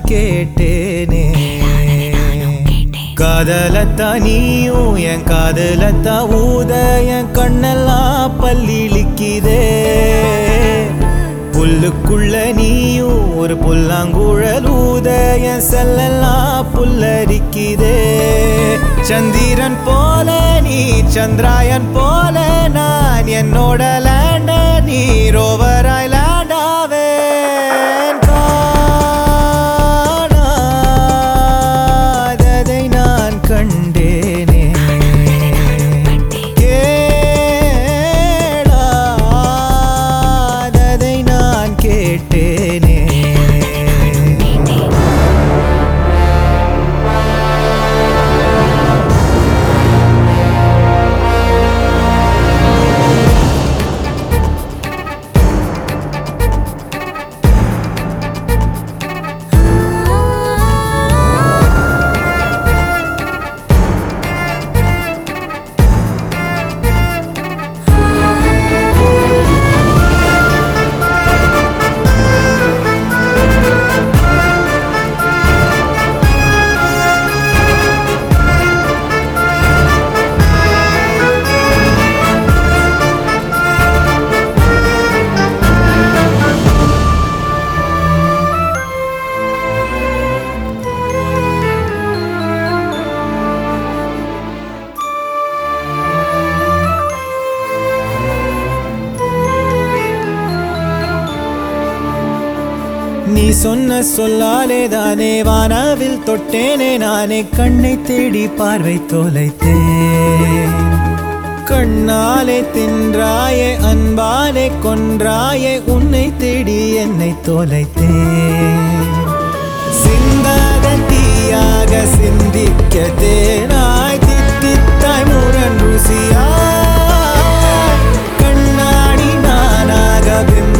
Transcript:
கேட்டேனே காதலத்தா நீயும் என் காதலத்தா ஊத என் கண்ணெல்லாம் பல்லிழிக்குதே புல்லுக்குள்ள நீயும் ஒரு புல்லாங்குழல் ஊத என் செல்லெல்லாம் புல்லரிக்குதே சந்திரன் போல நீ சந்திராயன் போல நான் என்னோட லேண்ட நீ ரோவராய் லேண்டாவேன் காணாததை நான் கண்டேனே கேளாததை நான் கேட்டேனே நீ சொன்ன சொல்லாலே தானே வானாவில் தொட்டேனே நானே கண்ணை தேடி பார்வை தொலைத்தேன் கண்ணாலே தின்றாயே அன்பாலே கொன்றாயே உன்னை தேடி என்னை தொலைத்தேன் சிந்தாத தீயாக சிந்திக்க தேனாய் தித்தித்தாய் முரண் ருசியாய் கண்ணாடி நானாக பிம்ப